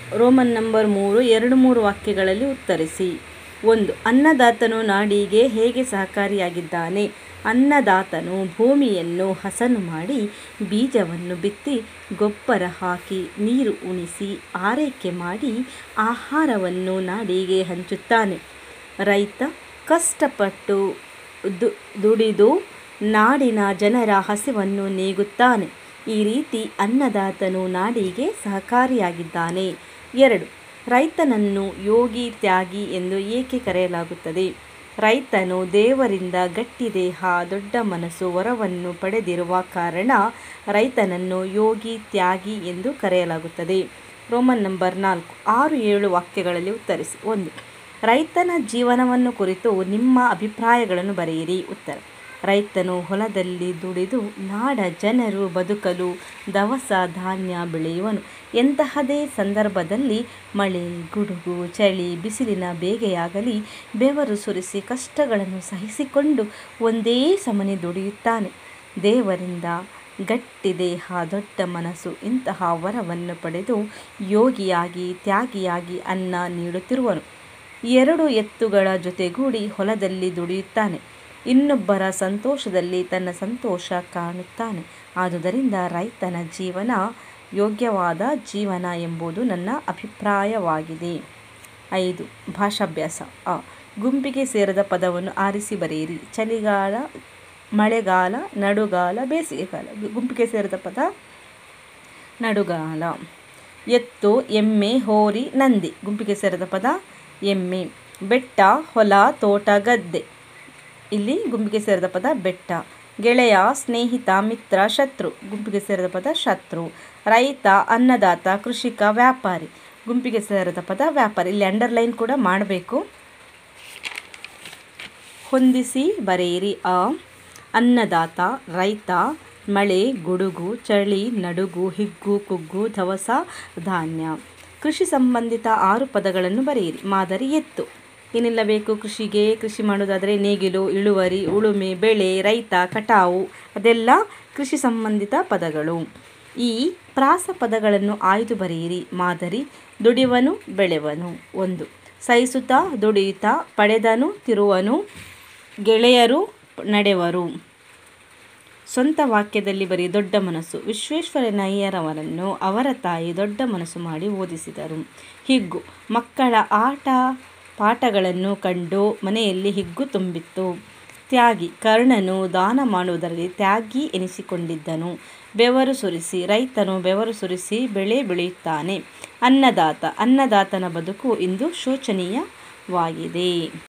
Roman number ಮೂರು ಎರಡು ಮೂರು ವಾಕ್ಯಗಳಲ್ಲಿ ಉತ್ತರಿಸಿ ಒಂದು ಅನ್ನದಾತನು ನಾಡಿಗೆ ಹೇಗೆ ಸಹಕಾರಿಯಾಗಿದ್ದಾನೆ ಅನ್ನದಾತನು ಭೂಮಿಯನ್ನು ಹಸನು ಮಾಡಿ ಬೀಜವನ್ನು ಬಿತ್ತಿ ಗೊಬ್ಬರ ಹಾಕಿ ನೀರು ಉಣಿಸಿ ಆರೈಕೆ ಮಾಡಿ ಆಹಾರವನ್ನು ನಾಡಿಗೆ ಹಂಚುತ್ತಾನೆ ರೈತ ಕಷ್ಟಪಟ್ಟು ದು ದುಡಿದು ನಾಡಿನ ಜನರ ಹಸಿವನ್ನು ನೀಗುತ್ತಾನೆ ಈ ರೀತಿ ಅನ್ನದಾತನು ನಾಡಿಗೆ ಸಹಕಾರಿಯಾಗಿದ್ದಾನೆ ಎರಡು ರೈತನನ್ನು ಯೋಗಿ ತ್ಯಾಗಿ ಎಂದು ಏಕೆ ಕರೆಯಲಾಗುತ್ತದೆ ರೈತನು ದೇವರಿಂದ ಗಟ್ಟಿ ದೇಹ ದೊಡ್ಡ ಮನಸ್ಸು ವರವನ್ನು ಪಡೆದಿರುವ ಕಾರಣ ರೈತನನ್ನು ಯೋಗಿ ತ್ಯಾಗಿ ಎಂದು ಕರೆಯಲಾಗುತ್ತದೆ ರೋಮನ್ ನಂಬರ್ ನಾಲ್ಕು ಆರು ಏಳು ವಾಕ್ಯಗಳಲ್ಲಿ ಉತ್ತರಿಸಿ ಒಂದು ರೈತನ ಜೀವನವನ್ನು ಕುರಿತು ನಿಮ್ಮ ಅಭಿಪ್ರಾಯಗಳನ್ನು ಬರೆಯಿರಿ ಉತ್ತರ ರೈತನು ಹೊಲದಲ್ಲಿ ದುಡಿದು ನಾಡ ಜನರು ಬದುಕಲು ದವಸ ಧಾನ್ಯ ಬೆಳೆಯುವನು ಎಂತಹದೇ ಸಂದರ್ಭದಲ್ಲಿ ಮಳೆ ಗುಡುಗು ಚಳಿ ಬಿಸಿಲಿನ ಬೇಗೆಯಾಗಲಿ ಬೆವರು ಸುರಿಸಿ ಕಷ್ಟಗಳನ್ನು ಸಹಿಸಿಕೊಂಡು ಒಂದೇ ಸಮನೆ ದುಡಿಯುತ್ತಾನೆ ದೇವರಿಂದ ಗಟ್ಟಿ ದೇಹ ದೊಡ್ಡ ಮನಸ್ಸು ಇಂತಹ ವರವನ್ನು ಪಡೆದು ಯೋಗಿಯಾಗಿ ತ್ಯಾಗಿಯಾಗಿ ಅನ್ನ ನೀಡುತ್ತಿರುವನು ಎರಡು ಎತ್ತುಗಳ ಜೊತೆಗೂಡಿ ಹೊಲದಲ್ಲಿ ದುಡಿಯುತ್ತಾನೆ ಇನ್ನೊಬ್ಬರ ಸಂತೋಷದಲ್ಲಿ ತನ್ನ ಸಂತೋಷ ಕಾಣುತ್ತಾನೆ ಆದುದರಿಂದ ರೈತನ ಜೀವನ ಯೋಗ್ಯವಾದ ಜೀವನ ಎಂಬುದು ನನ್ನ ಅಭಿಪ್ರಾಯವಾಗಿದೆ ಐದು ಭಾಷಾಭ್ಯಾಸ ಅ ಗುಂಪಿಗೆ ಸೇರದ ಪದವನ್ನು ಆರಿಸಿ ಬರೆಯಿರಿ ಚಳಿಗಾಲ ಮಳೆಗಾಲ ನಡುಗಾಲ ಬೇಸಿಗೆಗಾಲ ಗುಂಪಿಗೆ ಸೇರಿದ ಪದ ನಡುಗಾಲ ಎತ್ತು ಎಮ್ಮೆ ಹೋರಿ ನಂದಿ ಗುಂಪಿಗೆ ಸೇರಿದ ಪದ ಎಮ್ಮೆ ಬೆಟ್ಟ ಹೊಲ ತೋಟ ಗದ್ದೆ ಇಲ್ಲಿ ಗುಂಪಿಗೆ ಸೇರಿದ ಪದ ಬೆಟ್ಟ ಗೆಳೆಯ ಸ್ನೇಹಿತ ಮಿತ್ರ ಶತ್ರು ಗುಂಪಿಗೆ ಸೇರಿದ ಪದ ಶತ್ರು ರೈತ ಅನ್ನದಾತ ಕೃಷಿಕ ವ್ಯಾಪಾರಿ ಗುಂಪಿಗೆ ಸೇರಿದ ಪದ ವ್ಯಾಪಾರಿ ಇಲ್ಲಿ ಅಂಡರ್ಲೈನ್ ಕೂಡ ಮಾಡಬೇಕು ಹೊಂದಿಸಿ ಬರೆಯಿರಿ ಅ ಅನ್ನದಾತ ರೈತ ಮಳೆ ಗುಡುಗು ಚಳಿ ನಡುಗು ಹಿಗ್ಗು ಕುಗ್ಗು ದವಸ ಧಾನ್ಯ ಕೃಷಿ ಸಂಬಂಧಿತ ಆರು ಪದಗಳನ್ನು ಬರೆಯಿರಿ ಮಾದರಿ ಎತ್ತು ಏನೆಲ್ಲ ಬೇಕು ಕೃಷಿಗೆ ಕೃಷಿ ಮಾಡೋದಾದರೆ ನೇಗಿಲು ಇಳುವರಿ ಉಳುಮೆ ಬೆಳೆ ರೈತ ಕಟಾವು ಅದೆಲ್ಲ ಕೃಷಿ ಸಂಬಂಧಿತ ಪದಗಳು ಈ ಪ್ರಾಸ ಪದಗಳನ್ನು ಆಯ್ದು ಬರೆಯಿರಿ ಮಾದರಿ ದುಡಿವನು ಬೆಳೆವನು ಒಂದು ಸಹಿಸುತ್ತಾ ದುಡಿಯುತ್ತಾ ಪಡೆದನು ತಿರುವನು ಗೆಳೆಯರು ನಡೆವರು ಸ್ವಂತ ವಾಕ್ಯದಲ್ಲಿ ಬರೀ ದೊಡ್ಡ ಮನಸ್ಸು ವಿಶ್ವೇಶ್ವರಯ್ಯನವರನ್ನು ಅವರ ತಾಯಿ ದೊಡ್ಡ ಮನಸ್ಸು ಮಾಡಿ ಓದಿಸಿದರು ಹಿಗ್ಗು ಮಕ್ಕಳ ಆಟ ಪಾಠಗಳನ್ನು ಕಂಡು ಮನೆಯಲ್ಲಿ ಹಿಗ್ಗು ತುಂಬಿತ್ತು ತ್ಯಾಗಿ ಕರ್ಣನು ದಾನ ಮಾಡುವುದರಲ್ಲಿ ತ್ಯಾಗಿ ಎನಿಸಿಕೊಂಡಿದ್ದನು ಬೆವರು ಸುರಿಸಿ ರೈತನು ಬೆವರು ಸುರಿಸಿ ಬೆಳೆ ಬೆಳೆಯುತ್ತಾನೆ ಅನ್ನದಾತ ಅನ್ನದಾತನ ಬದುಕು ಇಂದು ಶೋಚನೀಯವಾಗಿದೆ